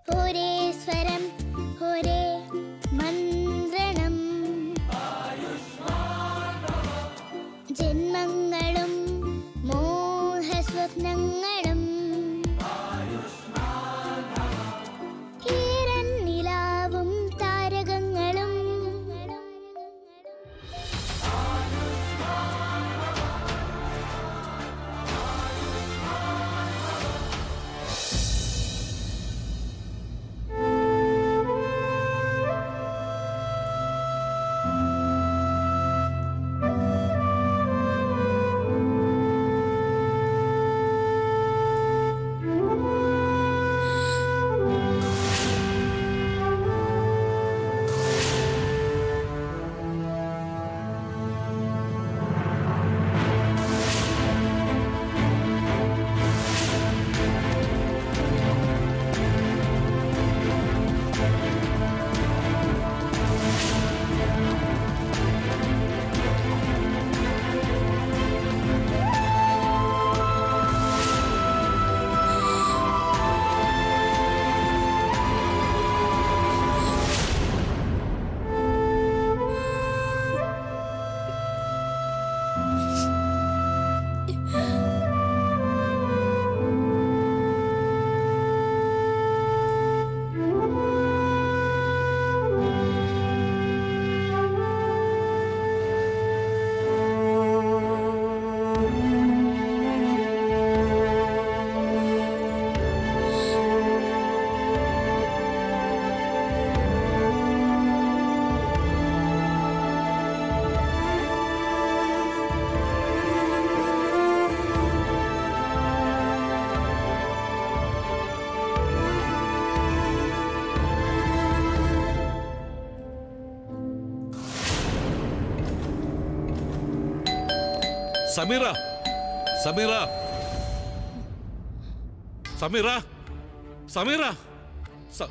ഒരേ സ്വരം ഒരേ മന്ത്രണം ജന്മങ്ങളും മോഹസ്വപ്നങ്ങളും ഈരൻ നിലാവും താരകങ്ങളും സമീറ സമീറ സമീറ സമീറ സ-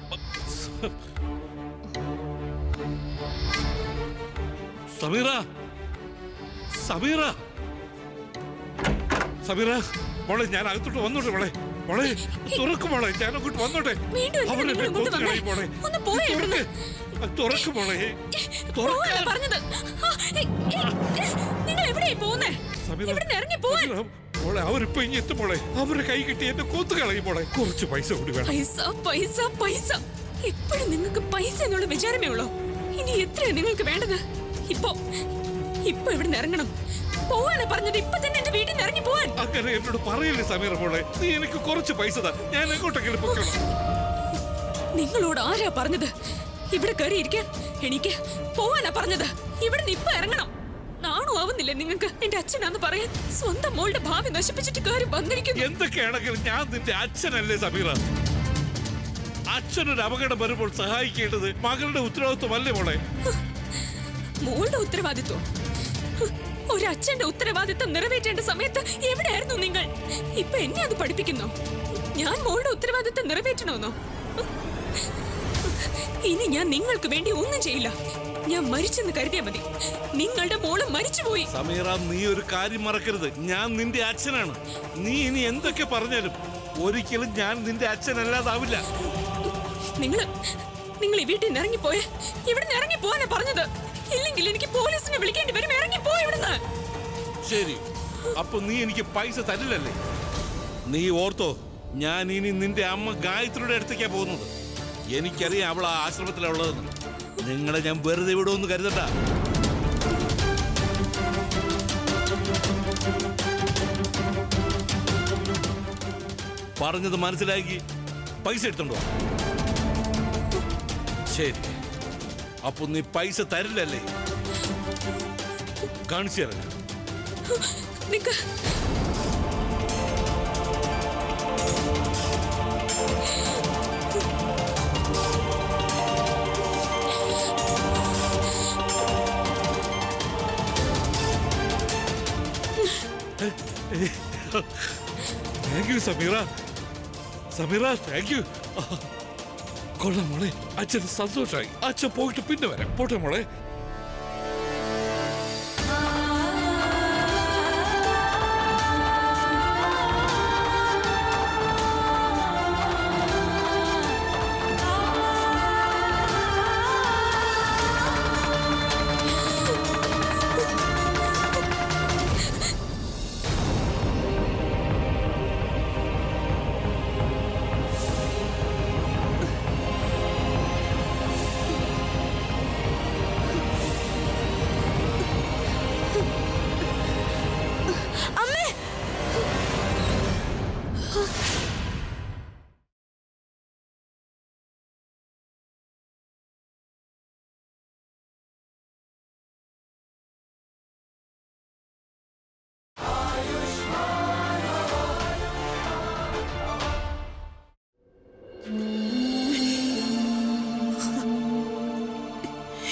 സമീറ സമീറ സമീറ മോളെ ഞാൻ അകത്തോട്ട് വന്നോട്ടെ മോളെ മോളെ തുറക്കും മോളെ ഞാൻ അങ്ങോട്ട് വന്നോട്ടെ വീണ്ടും എന്തിനാ അവൾ നിങ്ങൾ എന്നെ ഇങ്ങോട്ട് കൊന്നു വന്നേ? കളയും മോളെ ഒന്ന് പോയേ ഇവിടുന്ന്. തുറക്ക് മോളെ പോവാനാ പറഞ്ഞത് ആ, ഏയ്, ഏയ്, നിങ്ങൾ എവിടെയായി പോകുന്നേ സമീറ, ഇവിടുന്ന് ഇറങ്ങി പോവാൻ സമീറ, മോളെ അവരിപ്പോ ഇനി എത്തും മോളെ അവരുടെ കൈ കിട്ടി എന്നെ കൊത്തു കളയും മോളെ കുറച്ച് പൈസ കൂടി വേണം പൈസ പൈസ പൈസ എപ്പോഴും നിങ്ങൾക്ക് പൈസ എന്നുള്ള വിചാരമേ ഉള്ളൂ ഇനി എത്രയാ നിങ്ങൾക്ക് വേണ്ടത് ഇപ്പൊ ഇപ്പൊ ഇവിടുന്ന് ഇറങ്ങണം പോവാനാ പറഞ്ഞത് ഇപ്പൊ തന്നെ എന്റെ വീട്ടിൽ നിന്ന് ഇറങ്ങി പോവാൻ അങ്ങനെ എന്നോട് പറയല്ലേ സമീറ മോളെ നീ എനിക്ക് കുറച്ച് പൈസ താ ഞാൻ എങ്ങോട്ടെങ്കിലും പൊക്കണം നിങ്ങളോട് ആരാ പറഞ്ഞത് ഇവിടെ കയറി ഇരിക്കാൻ എനിക്ക് പോവാനാ പറഞ്ഞത് ഇവിടുന്ന് ഇപ്പൊ ഇറങ്ങണം നാണോ ആവുന്നില്ല നിങ്ങൾക്ക് എന്റെ അച്ഛനാന്ന് പറയാൻ സ്വന്തം മോളുടെ ഭാവി നശിപ്പിച്ചിട്ട് കയറി വന്നിരിക്കുന്നു എന്തൊക്കെയാണെങ്കിലും ഞാൻ നിന്റെ അച്ഛനല്ലേ സമീറ അച്ഛനൊരു അപകടം വരുമ്പോൾ സഹായിക്കേണ്ടത് മകളുടെ ഉത്തരവാദിത്വമല്ലേ മോളെ മോളുടെ ഉത്തരവാദിത്വം ഹ്, ഒരു അച്ഛന്റെ ഉത്തരവാദിത്വം നിറവേറ്റേണ്ട സമയത്ത് എവിടെയായിരുന്നു നിങ്ങൾ ഇപ്പൊ എന്നെ അത് പഠിപ്പിക്കുന്നു ഞാൻ മോളുടെ ഉത്തരവാദിത്വം നിറവേറ്റണമെന്നോ ഇനി ഞാൻ നിങ്ങൾക്ക് വേണ്ടി ഒന്നും ചെയ്യില്ല ഞാൻ മരിച്ചെന്ന് കരുതിയാ മതി നിങ്ങളുടെ മോള് മരിച്ചുപോയി സമീറ നീ ഒരു കാര്യം മറക്കരുത് ഞാൻ നിന്റെ അച്ഛനാണ് നീ ഇനി എന്തൊക്കെ പറഞ്ഞാലും ഒരിക്കലും ഞാൻ നിന്റെ അച്ഛനല്ലാതാവില്ല നിങ്ങൾ നിങ്ങൾ ഈ വീട്ടിൽ നിന്ന് ഇറങ്ങിപ്പോയെ ഇവിടുന്ന് ഇറങ്ങി പോവാനാ പറഞ്ഞത് ഇല്ലെങ്കിൽ എനിക്ക് പോലീസിനെ വിളിക്കേണ്ടി വരും ഇറങ്ങിപ്പോ ഇവിടുന്ന് ശരി അപ്പൊ നീ എനിക്ക് പൈസ തരില്ലല്ലേ നീ ഓർത്തോ ഞാൻ ഇനി നിന്റെ അമ്മ ഗായത്രിയുടെ അടുത്തേക്കാ പോകുന്നത് എനിക്കറിയാം അവൾ ആ ആശ്രമത്തിലാ ഉള്ളതെന്ന് നിങ്ങളെ ഞാൻ വെറുതെ വിടുമെന്ന് കരുതണ്ട പറഞ്ഞത് മനസ്സിലാക്കി പൈസ എടുത്തുണ്ടോ ശരി അപ്പൊ നീ പൈസ തരില്ലല്ലേ കാണിച്ചു തരാം നിക്ക് thank you Sameera Sameera thank you കൊള്ളാം മോളെ അച്ഛന് സന്തോഷമായി അച്ഛൻ പോയിട്ട് പിന്നെ വരാം പോട്ടെ മോളെ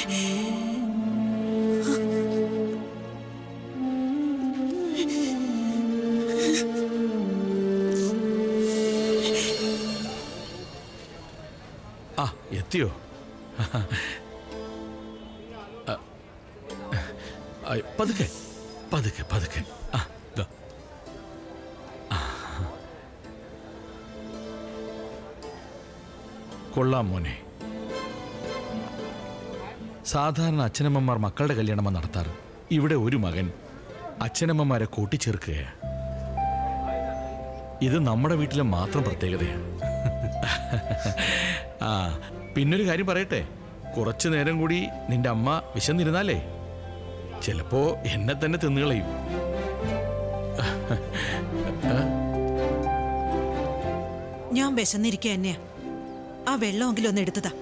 ആ എത്തിയോ ആ, ആ, പതുക്കെ പതുക്കെ പതുക്കെ ആ ദാ. ആ. കൊള്ളാം മോനെ സാധാരണ അച്ഛനമ്മമാർ മക്കളുടെ കല്യാണം നടത്താറ് ഇവിടെ ഒരു മകൻ അച്ഛനമ്മമാരെ കൂട്ടിച്ചേർക്കുകയാണ് ഇത് നമ്മുടെ വീട്ടിലെ മാത്രം പ്രത്യേകതയാണ് ആ പിന്നൊരു കാര്യം പറയട്ടെ കുറച്ചു നേരം കൂടി നിന്റെ അമ്മ വിശന്നിരുന്നാലേ ചിലപ്പോ എന്നെ തന്നെ തിന്നുകളയും ഞാൻ വിശന്നിരിക്കുക തന്നെയാ ആ വെള്ളമെങ്കിലും ഒന്ന് എടുത്തതാ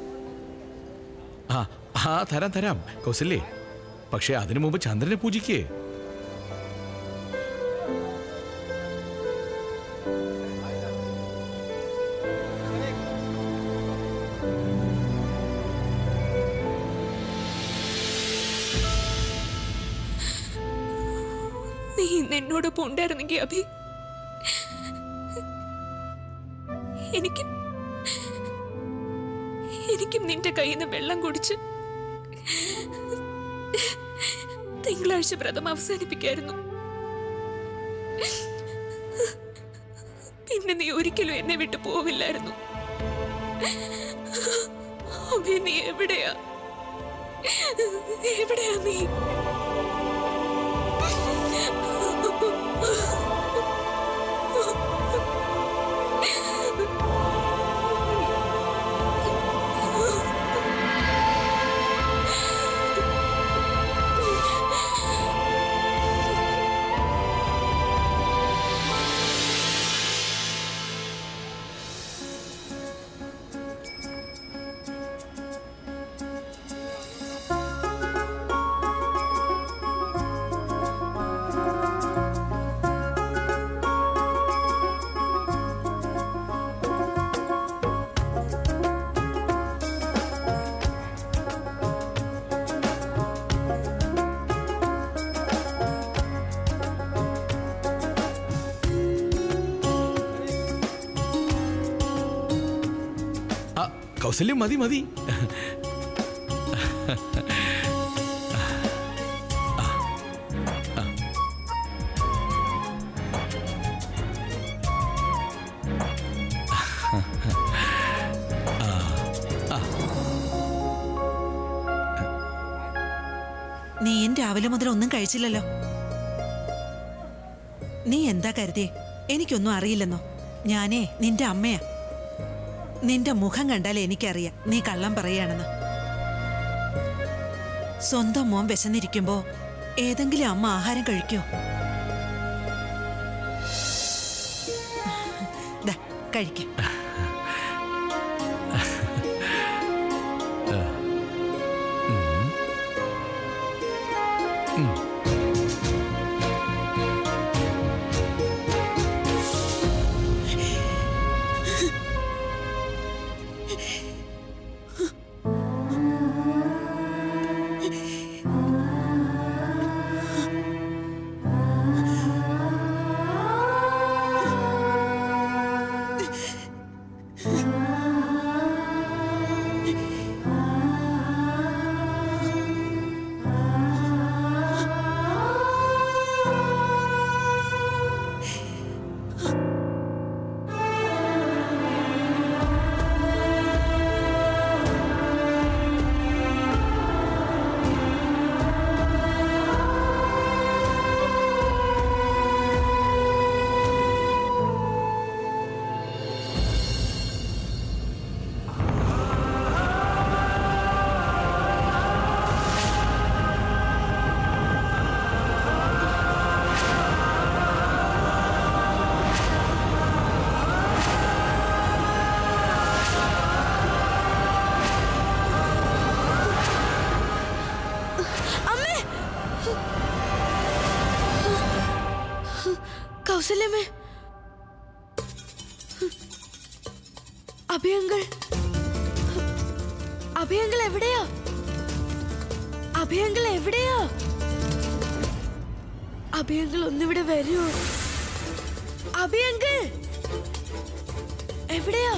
ആ ആ തരാം തരാം കൗസല്യേ പക്ഷെ അതിനു മുമ്പ് ചന്ദ്രനെ പൂജിക്കേ നീ ഇന്ന് എന്നോടൊപ്പം ഉണ്ടായിരുന്നെങ്കിൽ അഭി എനിക്കും എനിക്കും നിന്റെ കയ്യിൽ നിന്ന് വെള്ളം കുടിച്ച് തിങ്കളാഴ്ച വ്രതം അവസാനിപ്പിക്കായിരുന്നു പിന്നെ നീ ഒരിക്കലും എന്നെ വിട്ടു പോവില്ലായിരുന്നു അഭി നീ എവിടെയാ എവിടെയാ നീ ആ കൗസല്യം മതി മതി നീ രാവിലെ മുതൽ ഒന്നും കഴിച്ചില്ലല്ലോ നീ എന്താ കരുതിയേ എനിക്കൊന്നും അറിയില്ലെന്നോ ഞാനേ നിന്റെ അമ്മയാ നിന്റെ മുഖം കണ്ടാൽ എനിക്കറിയാം നീ കള്ളം പറയാണെന്ന് സ്വന്തം മോൻ വിശന്നിരിക്കുമ്പോ ഏതെങ്കിലും അമ്മ ആഹാരം കഴിക്കോ ദാ, കഴിക്ക് കൗസല്യമേ അഭയങ്കൾ അഭയങ്കൾ എവിടെയാ അഭയങ്കൾ എവിടെയാ അഭയങ്കൾ ഒന്നിവിടെ വരൂ അഭയങ്കൾ എവിടെയാ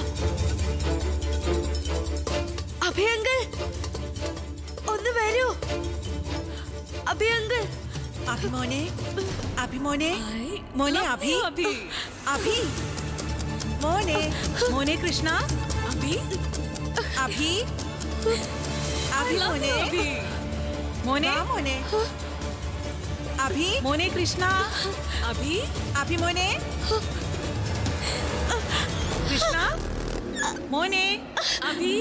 അഭയങ്കൾ ഒന്ന് വരൂ അഭയങ്കൾ അഭിമോനെ അഭിമോനെ മോനെ അഭി അഭി. അഭി മോനെ മോനെ കൃഷ്ണ അഭി അഭി അഭി മോനെ മോനെ മോനെ അഭി മോനെ കൃഷ്ണ അഭി അഭി മോനെ കൃഷ്ണ മോനെ അഭി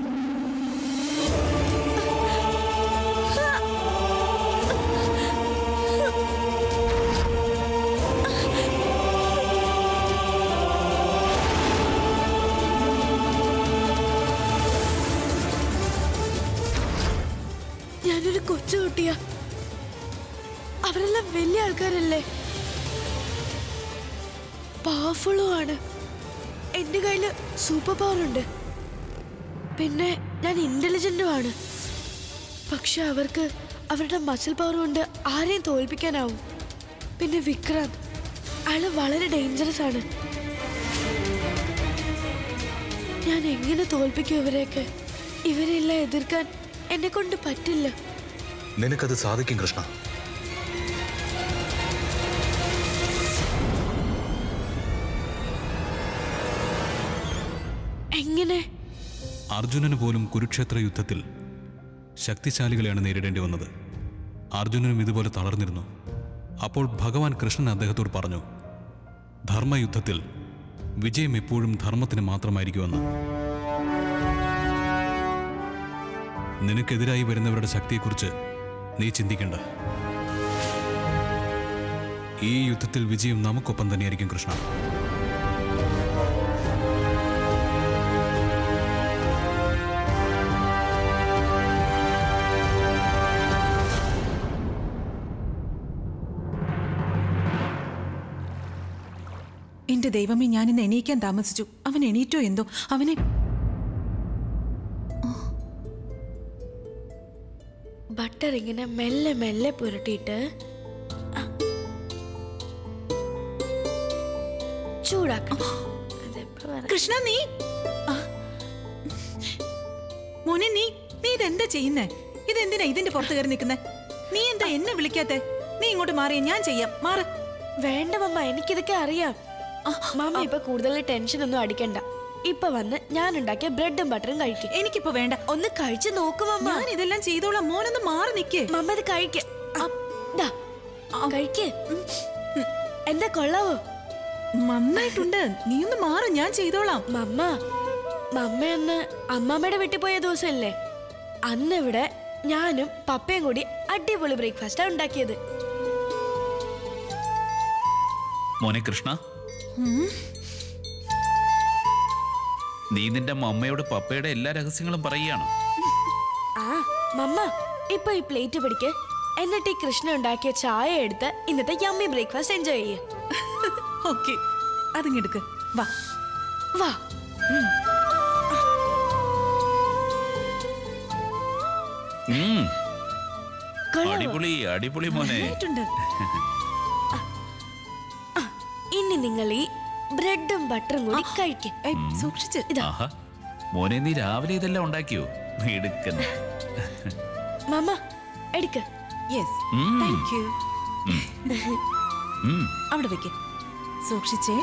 ഞാനൊരു കൊച്ചു കുട്ടിയാ അവരെല്ലാം വലിയ ആൾക്കാരല്ലേ പവർഫുള്ളും ആണ് എന്റെ കയ്യില് സൂപ്പർ പവർ ഉണ്ട് പിന്നെ ഞാൻ ഇന്റലിജന്റും ആണ് പക്ഷെ അവർക്ക് അവരുടെ മസിൽ പവർ കൊണ്ട് ആരെയും തോൽപ്പിക്കാനാവും പിന്നെ വിക്രാന്ത് അയാള് വളരെ ഡേഞ്ചറസ് ആണ് ഞാൻ എങ്ങനെ തോൽപ്പിക്കും ഇവരെയൊക്കെ ഇവരെല്ലാം എതിർക്കാൻ എന്നെ കൊണ്ട് പറ്റില്ല നിനക്കത് സാധിക്കും കൃഷ്ണ എങ്ങനെ അർജുനന് പോലും കുരുക്ഷേത്ര യുദ്ധത്തിൽ ശക്തിശാലികളെയാണ് നേരിടേണ്ടി വന്നത് അർജുനനും ഇതുപോലെ തളർന്നിരുന്നു അപ്പോൾ ഭഗവാൻ കൃഷ്ണൻ അദ്ദേഹത്തോട് പറഞ്ഞു ധർമ്മയുദ്ധത്തിൽ വിജയം എപ്പോഴും ധർമ്മത്തിന് മാത്രമായിരിക്കുമെന്ന് നിനക്കെതിരായി വരുന്നവരുടെ ശക്തിയെക്കുറിച്ച് നീ ചിന്തിക്കണ്ട ഈ യുദ്ധത്തിൽ വിജയം നമുക്കൊപ്പം തന്നെയായിരിക്കും കൃഷ്ണ എന്റെ ദൈവമേ ഞാൻ ഇന്ന് എണീക്കാൻ താമസിച്ചു അവൻ എണീറ്റോ എന്തോ അവനെ ബട്ടർ ഇങ്ങനെ മെല്ലെ മെല്ലെ പുരട്ടിയിട്ട് ആ. ചൂടാക്കണം അതെപ്പോ വരാം. കൃഷ്ണ നീ ആ. മോനെ നീ നീ ഇതെന്താ ചെയ്യുന്നേ ഇതെന്തിനാ ഇതിന്റെ പുറത്ത് കയറി നിൽക്കുന്നേ നീ എന്താ എന്നെ വിളിക്കാത്തെ നീ ഇങ്ങോട്ട് മാറിയ ഞാൻ ചെയ്യാം മാറ് വേണ്ട മമ്മ എനിക്കിതൊക്കെ അറിയാം മമ്മ ഇപ്പൊ കൂടുതൽ ടെൻഷൻ ഒന്നും അടിക്കണ്ട ഇപ്പൊ വന്ന് ഞാൻ ഉണ്ടാക്കിയ ബ്രെഡും ബട്ടറും കഴിക്കും എനിക്കിപ്പോ വേണ്ട ഒന്ന് കഴിച്ചു നോക്കും മമ്മ ഞാൻ ഇതെല്ലാം ചെയ്തോളാം മോനൊന്ന് മാറി നിക്കേ മമ്മ ഇത് കഴിക്ക കഴിക്ക് എന്താ കൊള്ളാവോ നന്നായിട്ടുണ്ട് നീ ഒന്ന് മാറ് ഞാൻ ചെയ്തോളാം മമ്മ മമ്മ അന്ന് അമ്മമ്മയുടെ വീട്ടിൽ പോയ ദിവസമല്ലേ അന്ന് ഇവിടെ ഞാനും പപ്പയും കൂടി അടിപൊളി ബ്രേക്ക്ഫാസ്റ്റാണ് ഉണ്ടാക്കിയത് മോനെ കൃഷ്ണ നീ നിന്റെ മമ്മയോട് പപ്പയുടെ എല്ലാ രഹസ്യങ്ങളും പറയുകയാണ് ആ മമ്മ ഇപ്പൊ ഈ പ്ലേറ്റ് പിടിക്ക് എന്നിട്ട് ഈ കൃഷ്ണ ഉണ്ടാക്കിയ ചായ എടുത്ത് ഇന്നത്തെ യമ്മി ബ്രേക്ക്ഫാസ്റ്റ് എൻജോയ് ചെയ്യ് ഓക്കെ അതിങ്ങെടുക്ക് വാ വാ ഉം, കൊള്ളാവോ? അടിപൊളി അടിപൊളി മോനെ നന്നായിട്ടുണ്ട് ഇനി നിങ്ങൾ ഈ ബ്രെഡും ബട്ടറും കൂടി കഴിക്കും ഏയ്, സൂക്ഷിച്ച് ഇതാ ആഹാ മോനെ നീ രാവിലെ ഇതെല്ലാം ഉണ്ടാക്കിയോ എടുക്കുന്നു മമ്മ എടുക്ക് യെസ് ഉം. താങ്ക് യു ഉം, അവിടെ വെക്ക് സൂക്ഷിച്ചേ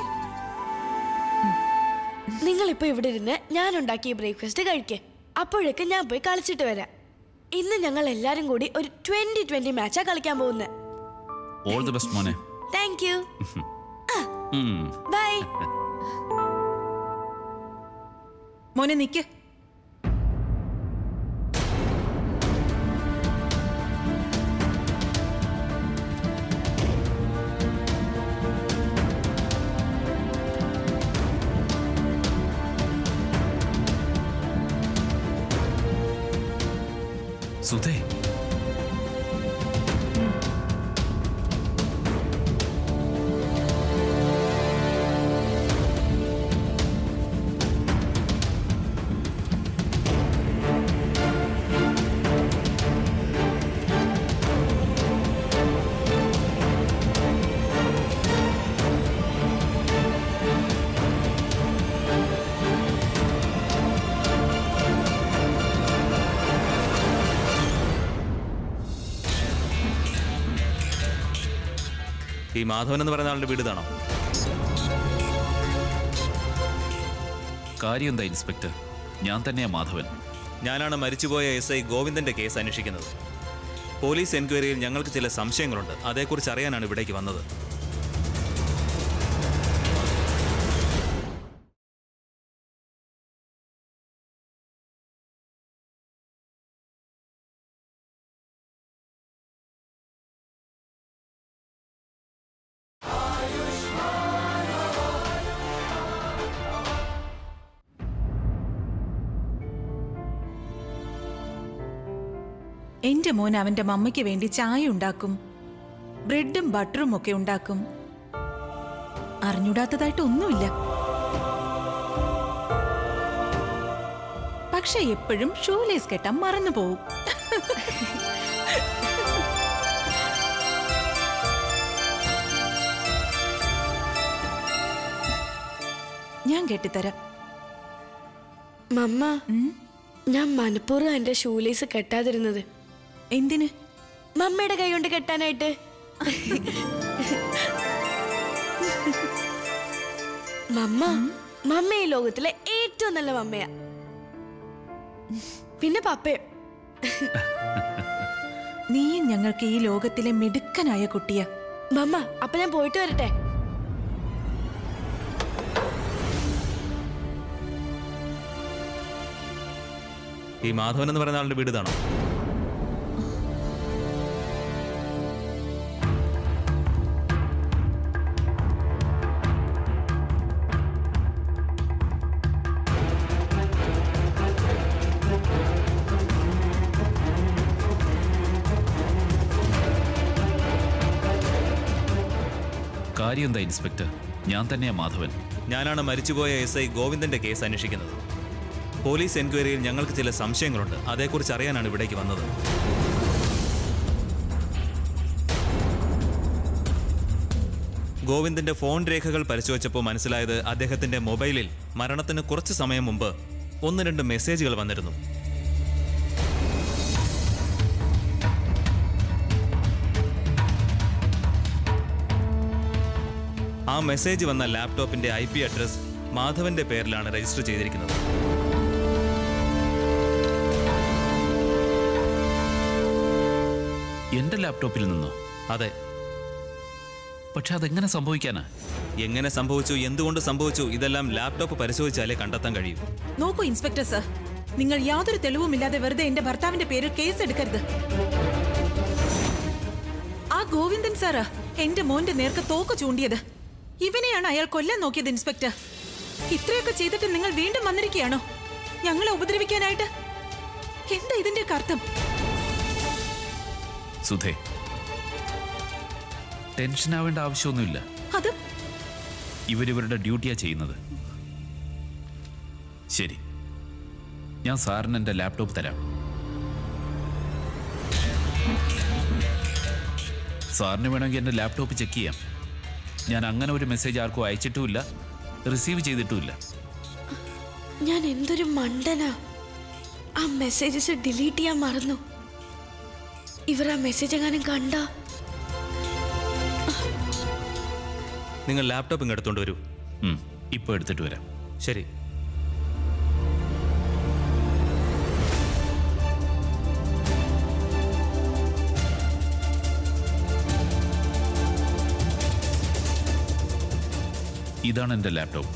നിങ്ങൾ ഇപ്പൊ ഇവിടെ ഇരുന്ന് ഞാൻ ഉണ്ടാക്കിയ ബ്രേക്ക്ഫാസ്റ്റ് കഴിക്ക് അപ്പോഴേക്ക് ഞാൻ പോയി കളിച്ചിട്ട് വരാം ഇന്ന് ഞങ്ങൾ എല്ലാരും കൂടി ഒരു ട്വന്റി ട്വന്റി മാച്ചാ കളിക്കാൻ പോകുന്നത് ഓൾ ദി ബെസ്റ്റ് മോനെ താങ്ക് യു ഉം. ബൈ മോനെ നിക്ക് സുധേ ഈ മാധവൻ എന്ന് പറയുന്ന ആളുടെ വീട് ഇതാണോ കാര്യം എന്താ ഇൻസ്പെക്ടർ ഞാൻ തന്നെയാ മാധവൻ ഞാനാണ് മരിച്ചുപോയ എസ് ഐ ഗോവിന്ദന്റെ കേസ് അന്വേഷിക്കുന്നത് പോലീസ് എൻക്വയറിയിൽ ഞങ്ങൾക്ക് ചില സംശയങ്ങളുണ്ട് അതേക്കുറിച്ച് അറിയാനാണ് ഇവിടേക്ക് വന്നത് എന്റെ മോൻ അവന്റെ മമ്മയ്ക്ക് വേണ്ടി ചായ ഉണ്ടാക്കും ബ്രെഡും ബട്ടറും ഒക്കെ ഉണ്ടാക്കും അറിഞ്ഞൂടാത്തതായിട്ട് ഒന്നുമില്ല പക്ഷെ എപ്പോഴും ഷൂലേസ് കെട്ടാൻ മറന്നു പോവും ഞാൻ കെട്ടിത്തരാം മമ്മ ഞാൻ മനഃപൂർവ്വം എന്റെ ഷൂലേസ് കെട്ടാതിരുന്നത് എന്തിന് മമ്മയുടെ കൈ കൊണ്ട് കെട്ടാനായിട്ട് മമ്മ മമ്മ ഈ ലോകത്തിലെ ഏറ്റവും നല്ല മമ്മയാ പിന്നെ പപ്പയും നീയും ഞങ്ങൾക്ക് ഈ ലോകത്തിലെ മിടുക്കനായ കുട്ടിയാ മമ്മ അപ്പൊ ഞാൻ പോയിട്ട് വരട്ടെ ഈ മാധവൻ എന്ന് പറയുന്ന ആളുടെ വീട് ഇതാണോ കാര്യം എന്താ ഇൻസ്പെക്ടർ ഞാൻ തന്നെയാ മാധവൻ ഞാനാണ് മരിച്ചുപോയ എസ് ഐ ഗോവിന്ദന്റെ കേസ് അന്വേഷിക്കുന്നത് പോലീസ് എൻക്വയറിയിൽ ഞങ്ങൾക്ക് ചില സംശയങ്ങളുണ്ട് അതേക്കുറിച്ച് അറിയാനാണ് ഇവിടേക്ക് വന്നത് ഗോവിന്ദന്റെ ഫോൺ രേഖകൾ പരിശോധിച്ചപ്പോൾ മനസ്സിലായത് അദ്ദേഹത്തിന്റെ മൊബൈലിൽ മരണത്തിന് കുറച്ച് സമയം മുമ്പ് ഒന്ന് രണ്ട് മെസ്സേജുകൾ വന്നിരുന്നു ആ മെസ്സേജ് വന്ന ലാപ്ടോപ്പിന്റെ ഐ പി അഡ്രസ് മാധവന്റെ പേരിലാണ് രജിസ്റ്റർ ചെയ്തിരിക്കുന്നത് എന്റെ ലാപ്ടോപ്പിൽ നിന്നോ അതെ പക്ഷെ അതെങ്ങനെ സംഭവിക്കാനാ എങ്ങനെ സംഭവിച്ചു എന്തുകൊണ്ട് സംഭവിച്ചു ഇതെല്ലാം ലാപ്ടോപ്പ് പരിശോധിച്ചാലേ കണ്ടെത്താൻ കഴിയൂ നോക്കൂ ഇൻസ്പെക്ടർ സർ നിങ്ങൾ യാതൊരു തെളിവുമില്ലാതെ വെറുതെ എന്റെ ഭർത്താവിന്റെ പേരിൽ കേസ് എടുക്കരുത് ആ ഗോവിന്ദൻ സാറാ എന്റെ മോന്റെ നേർക്ക് തോക്ക് ചൂണ്ടിയത് ഇവനെയാണ് അയാൾ കൊല്ലാൻ നോക്കിയത് ഇൻസ്പെക്ടർ ഇത്രയൊക്കെ ചെയ്തിട്ട് നിങ്ങൾ വീണ്ടും വന്നിരിക്കുകയാണോ ഞങ്ങളെ ഉപദ്രവിക്കാനായിട്ട് എന്താ ഇതിന്റെ അർത്ഥം സുധേ ടെൻഷൻ ആവേണ്ട ആവശ്യമൊന്നുമില്ല അത് ഇവരിവരുടെ ഡ്യൂട്ടിയാ ചെയ്യുന്നത് ശരി ഞാൻ സാറിന് എൻ്റെ ലാപ്ടോപ്പ് തരാം സാറിന് വേണമെങ്കിൽ എൻ്റെ ലാപ്ടോപ്പ് ചെക്ക് ചെയ്യാം ഞാൻ അങ്ങനെ ഒരു മെസ്സേജ് ആർക്കും അയച്ചിട്ടുമില്ല റിസീവ് ചെയ്തിട്ടുമില്ല ഞാൻ എന്തൊരു മണ്ടനാ ആ മെസ്സേജസ് ഡിലീറ്റ് ചെയ്യാൻ മറന്നു ഇവർ ആ മെസ്സേജ് എങ്ങാനും കണ്ടാ നിങ്ങൾ ലാപ്ടോപ്പ് ഇങ്ങ് എടുത്തോണ്ട് വരൂ ഉം, ഇപ്പോൾ എടുത്തിട്ട് വരാം ശരി ഇതാണ് എൻ്റെ ലാപ്ടോപ്പ്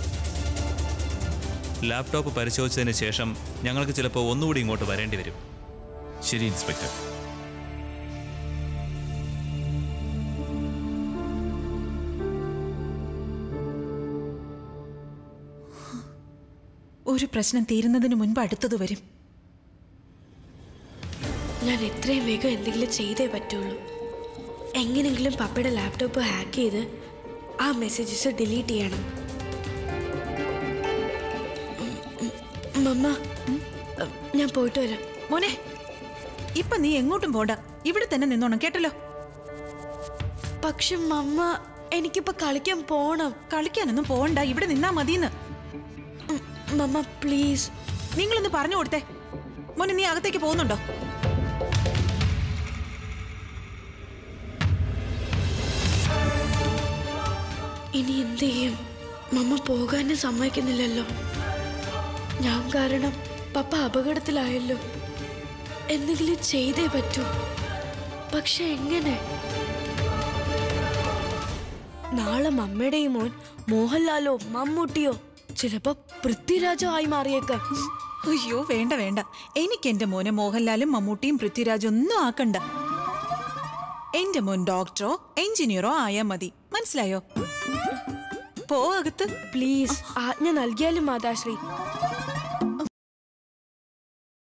ലാപ്ടോപ്പ് പരിശോധിച്ചതിന് ശേഷം ഞങ്ങൾക്ക് ചിലപ്പോൾ ഒന്നുകൂടി ഇങ്ങോട്ട് വരേണ്ടി വരും ശരി ഇൻസ്പെക്ടർ ഒരു പ്രശ്നം തീരുന്നതിന് മുൻപ് അടുത്തത് വരും ഞാൻ എത്രയും വേഗം എന്തെങ്കിലും ചെയ്തേ പറ്റുള്ളൂ എങ്ങനെങ്കിലും പപ്പയുടെ ലാപ്ടോപ്പ് ഹാക്ക് ചെയ്ത് ആ മെസ്സേജസ് ഡിലീറ്റ് ചെയ്യണം ഉം, ഉം, മമ്മ ഉം, ഞാൻ പോയിട്ട് വരാം മോനെ ഇപ്പൊ നീ എങ്ങോട്ടും പോണ്ട ഇവിടെ തന്നെ നിന്നോണം കേട്ടല്ലോ പക്ഷെ മമ്മ എനിക്കിപ്പോ കളിക്കാൻ പോണം കളിക്കാനൊന്നും പോണ്ട ഇവിടെ നിന്നാ മതിയെന്ന് ഉം, മമ്മ പ്ലീസ് നിങ്ങളൊന്ന് പറഞ്ഞു കൊടുത്തേ മോനെ നീ അകത്തേക്ക് പോകുന്നുണ്ടോ ഇനി എന്ത് ചെയ്യും മമ്മ പോകാനും സമ്മതിക്കുന്നില്ലല്ലോ ഞാൻ കാരണം പപ്പ അപകടത്തിലായല്ലോ എന്തെങ്കിലും ചെയ്തേ പറ്റൂ പക്ഷെ എങ്ങനെ നാളെ മമ്മയുടെയും മോൻ മോഹൻലാലോ മമ്മൂട്ടിയോ ചിലപ്പോ പൃഥ്വിരാജോ ആയി മാറിയേക്കാം അയ്യോ വേണ്ട വേണ്ട എനിക്ക് എന്റെ മോനെ മോഹൻലാലും മമ്മൂട്ടിയും പൃഥ്വിരാജും ഒന്നും ആക്കണ്ട എന്റെ മോൻ ഡോക്ടറോ എഞ്ചിനീയറോ ആയാ മതി മനസ്സിലായോ പോ അകത്ത് പ്ലീസ് ആജ്ഞ നൽകിയാലും മാതാശ്രീ